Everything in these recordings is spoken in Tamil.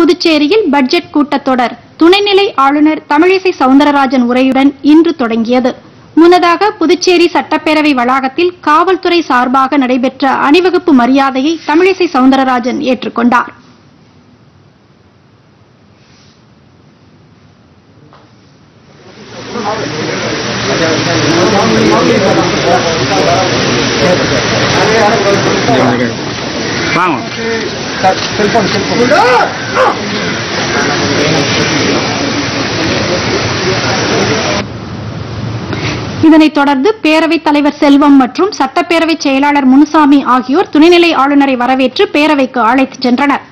புதுச்சேரியில் பட்ஜெட் கூட்டத்தொடர் துணைநிலை ஆளுநர் தமிழிசை சவுந்தரராஜன் உரையுடன் இன்று தொடங்கியது முன்னதாக புதுச்சேரி சட்டப்பேரவை வளாகத்தில் காவல்துறை சார்பாக நடைபெற்ற அணிவகுப்பு மரியாதையை தமிழிசை சவுந்தரராஜன் ஏற்றுக்கொண்டார் வாங்க இதனைத் தொடர்ந்து பேரவைத் தலைவர் செல்வம் மற்றும் சட்டப்பேரவை செயலாளர் முனுசாமி ஆகியோர் துணைநிலை ஆளுநரை வரவேற்று பேரவைக்கு அழைத்துச் சென்றனர்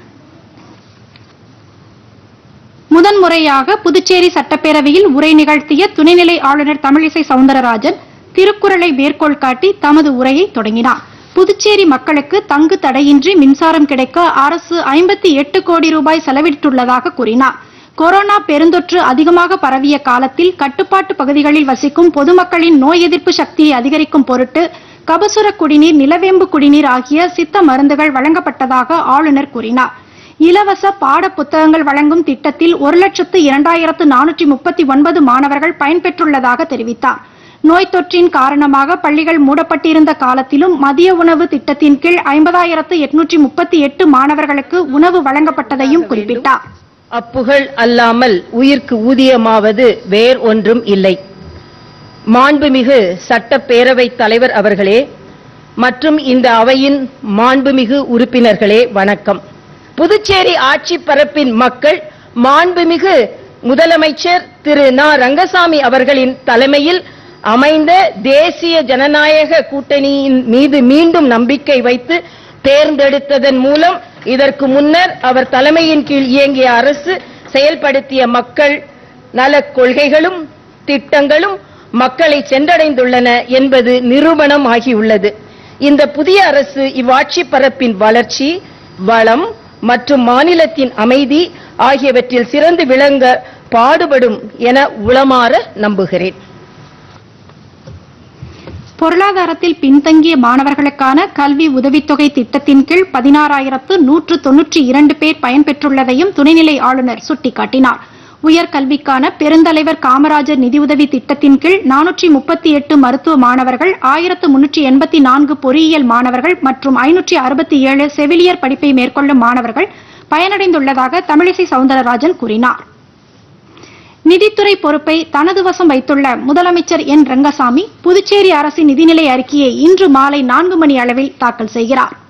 முதன்முறையாக புதுச்சேரி சட்டப்பேரவையில் உரை நிகழ்த்திய துணைநிலை ஆளுநர் தமிழிசை சவுந்தரராஜன் திருக்குறளை மேற்கோள் காட்டி தமது உரையை தொடங்கினார் புதுச்சேரி மக்களுக்கு தங்கு தடையின்றி மின்சாரம் கிடைக்க அரசு ஐம்பத்தி எட்டு கோடி ரூபாய் செலவிட்டுள்ளதாக கூறினார் கொரோனா பெருந்தொற்று அதிகமாக பரவிய காலத்தில் கட்டுப்பாட்டு பகுதிகளில் வசிக்கும் பொதுமக்களின் நோய் எதிர்ப்பு சக்தியை அதிகரிக்கும் பொருட்டு கபசுர குடிநீர் நிலவேம்பு குடிநீர் ஆகிய சித்த மருந்துகள் வழங்கப்பட்டதாக ஆளுநர் கூறினார் இலவச பாட புத்தகங்கள் வழங்கும் திட்டத்தில் ஒரு லட்சத்து இரண்டாயிரத்து நானூற்றி முப்பத்தி ஒன்பது மாணவர்கள் பயன்பெற்றுள்ளதாக தெரிவித்தார் நோய் தொற்றின் காரணமாக பள்ளிகள் மூடப்பட்டிருந்த காலத்திலும் மதிய உணவு திட்டத்தின் கீழ் ஐம்பதாயிரத்து எட்நூற்றி முப்பத்தி எட்டு மாணவர்களுக்கு உணவு வழங்கப்பட்டதையும் குறிப்பிட்டார் அப்புகழ் அல்லாமல் உயிர்க்கு ஊதியமாவது வேர் ஒன்றும் இல்லை மாண்புமிகு சட்டப்பேரவைத் தலைவர் அவர்களே மற்றும் இந்த அவையின் மாண்புமிகு உறுப்பினர்களே வணக்கம் புதுச்சேரி ஆட்சி பரப்பின் மக்கள் மாண்புமிகு முதலமைச்சர் திரு ந ரங்கசாமி அவர்களின் தலைமையில் அமைந்த தேசிய ஜனநாயக கூட்டணியின் மீது மீண்டும் நம்பிக்கை வைத்து தேர்ந்தெடுத்ததன் மூலம் இதற்கு முன்னர் அவர் தலைமையின் கீழ் இயங்கிய அரசு செயல்படுத்திய மக்கள் நலக் கொள்கைகளும் திட்டங்களும் மக்களை சென்றடைந்துள்ளன என்பது நிரூபணம் ஆகியுள்ளது இந்த புதிய அரசு இவ்வாட்சி பரப்பின் வளர்ச்சி வளம் மற்றும் மாநிலத்தின் அமைதி ஆகியவற்றில் சிறந்து விளங்க பாடுபடும் என உளமாற நம்புகிறேன் பொருளாதாரத்தில் பின்தங்கிய மாணவர்களுக்கான கல்வி உதவித்தொகை திட்டத்தின் கீழ் பதினாறாயிரத்து நூற்று தொன்னூற்றி இரண்டு பேர் பயன்பெற்றுள்ளதையும் துணைநிலை ஆளுநர் சுட்டிக்காட்டினார் உயர்கல்விக்கான பெருந்தலைவர் காமராஜர் நிதியுதவி திட்டத்தின் கீழ் நானூற்றி முப்பத்தி எட்டு மருத்துவ மாணவர்கள் ஆயிரத்து முன்னூற்றி எண்பத்தி நான்கு பொறியியல் மாணவர்கள் மற்றும் ஐநூற்றி அறுபத்தி ஏழு செவிலியர் படிப்பை மேற்கொள்ளும் மாணவர்கள் பயனடைந்துள்ளதாக தமிழிசை சவுந்தரராஜன் கூறினார் நிதித்துறை பொறுப்பை தனது வசம் வைத்துள்ள முதலமைச்சர் என் ரங்கசாமி புதுச்சேரி அரசின் நிதிநிலை அறிக்கையை இன்று மாலை நான்கு மணி அளவில் தாக்கல் செய்கிறார்